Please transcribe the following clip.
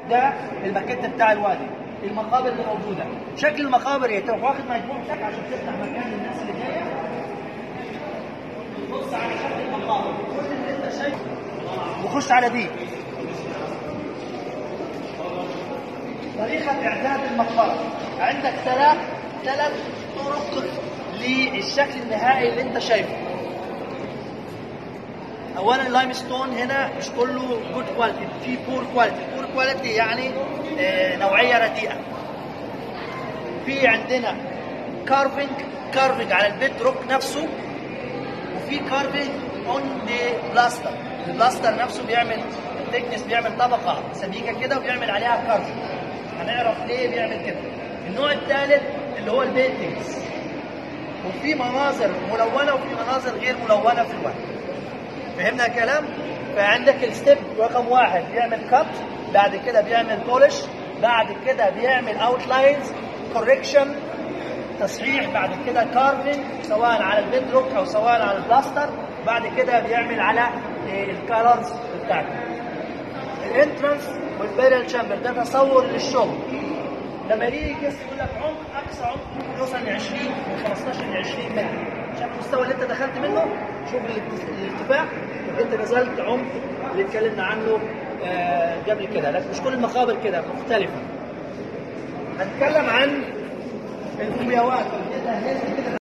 ده الماكيت بتاع الوادي المقابر اللي موجوده شكل المقابر ايه تروح واخد مجموعتك عشان تفتح مكان للناس اللي جايه بص على شكل المقابر كل اللي انت شايفه وخش على دي طريقة إعداد المقبرة عندك ثلاث ثلاث طرق للشكل النهائي اللي أنت شايفه أولا اللايم ستون هنا مش كله جود كواليتي في بور كواليتي بور كواليتي يعني آه، نوعية رديئة في عندنا كارفنج كارفنج على البيت روك نفسه وفي كارفنج اون ذا بلاستر البلاستر نفسه بيعمل التكنس بيعمل طبقه سميكه كده وبيعمل عليها كارفنج هنعرف ليه بيعمل كده النوع الثالث اللي هو البينتنجز وفي مناظر ملونه وفي مناظر غير ملونه في الوقت فهمنا الكلام فعندك الستيب رقم واحد بيعمل كات بعد كده بيعمل بولش بعد كده بيعمل اوتلاينز كوركشن تصحيح بعد كده كارفنج سواء على البيد روك او سواء على البلاستر بعد كده بيعمل على الكالرز بتاعته الانترنس والبيرل شامبر ده تصور للشغل لما يجي يقيس يقول لك عمق اقصى عمق يوصل ل 20 من 15 ل 20 متر شايف المستوى اللي انت دخلت منه شوف الارت- الارتفاع انت نزلت عمق اللي اتكلمنا عنه آه، قبل كده لكن مش كل المقابر كده مختلفه هنتكلم عن الكيمياوات كده